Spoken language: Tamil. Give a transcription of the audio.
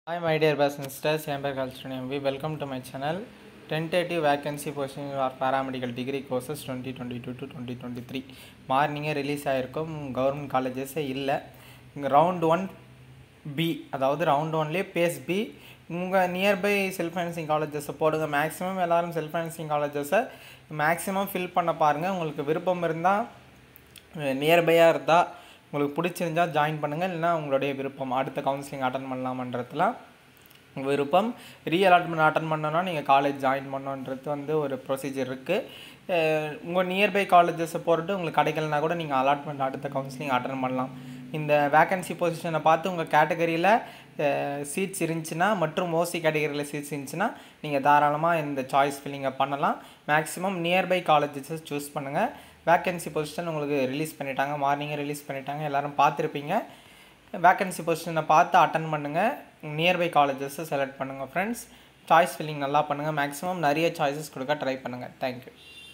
Hi my dear business sisters, என் பேர் கல்ஸ்டன் எம்பி welcome to my channel tentative vacancy position are paramedical degree courses twenty twenty two to twenty twenty three மார்னிங்கே ரிலீஸ் ஆகிருக்கும் கவர்மெண்ட் காலேஜஸே இல்லை இங்கே ரவுண்ட் ஒன் பி அதாவது ரவுண்ட் ஒன்லேயே பேஸ் பி உங்கள் நியர்பை செல்ஃப் ஃபைனான்சிங் காலேஜஸை போடுங்க மேக்ஸிமம் எல்லோரும் செல்ஃப் ஃபைனான்சிங் காலேஜஸை மேக்ஸிமம் ஃபில் பண்ண பாருங்கள் உங்களுக்கு விருப்பம் இருந்தால் நியர்பையாக இருந்தால் உங்களுக்கு பிடிச்சிருந்தா ஜாயின் பண்ணுங்கள் இல்லைனா உங்களுடைய விருப்பம் அடுத்த கவுன்சிலிங் அட்டன் பண்ணலாமன்றதுலாம் உங்கள் விருப்பம் ரீ அலாட்மெண்ட் அட்டன் பண்ணணும்னா நீங்கள் காலேஜ் ஜாயின் பண்ணணுன்றது வந்து ஒரு ப்ரொசீஜர் இருக்குது உங்கள் நியர்பை காலேஜஸை பொறுத்து உங்களுக்கு கிடைக்கலனா கூட நீங்கள் அலாட்மெண்ட் அடுத்த கவுன்சிலிங் அட்டன் பண்ணலாம் இந்த வேக்கன்சி பொசிஷனை பார்த்து உங்கள் கேட்டகரியில் சீட்ஸ் இருந்துச்சுன்னா மற்றும் ஓசி கேட்டகரியில் சீட்ஸ் இருந்துச்சுன்னா நீங்கள் தாராளமாக இந்த சாய்ஸ் ஃபில்லிங்கை பண்ணலாம் மேக்ஸிமம் நியர்பை காலேஜஸை சூஸ் பண்ணுங்கள் வேக்கன்சி பொசிஷன் உங்களுக்கு ரிலீஸ் பண்ணிட்டாங்க மார்னிங்கே ரிலீஸ் பண்ணிட்டாங்க எல்லோரும் பார்த்துருப்பீங்க வேக்கன்சி பொசிஷனை பார்த்து அட்டன் பண்ணுங்கள் நியர்பை காலேஜஸை செலக்ட் பண்ணுங்கள் ஃப்ரெண்ட்ஸ் சாய்ஸ் ஃபில்லிங் நல்லா பண்ணுங்கள் மேக்ஸிமம் நிறைய சாய்ஸஸ் கொடுக்க ட்ரை பண்ணுங்கள் தேங்க்யூ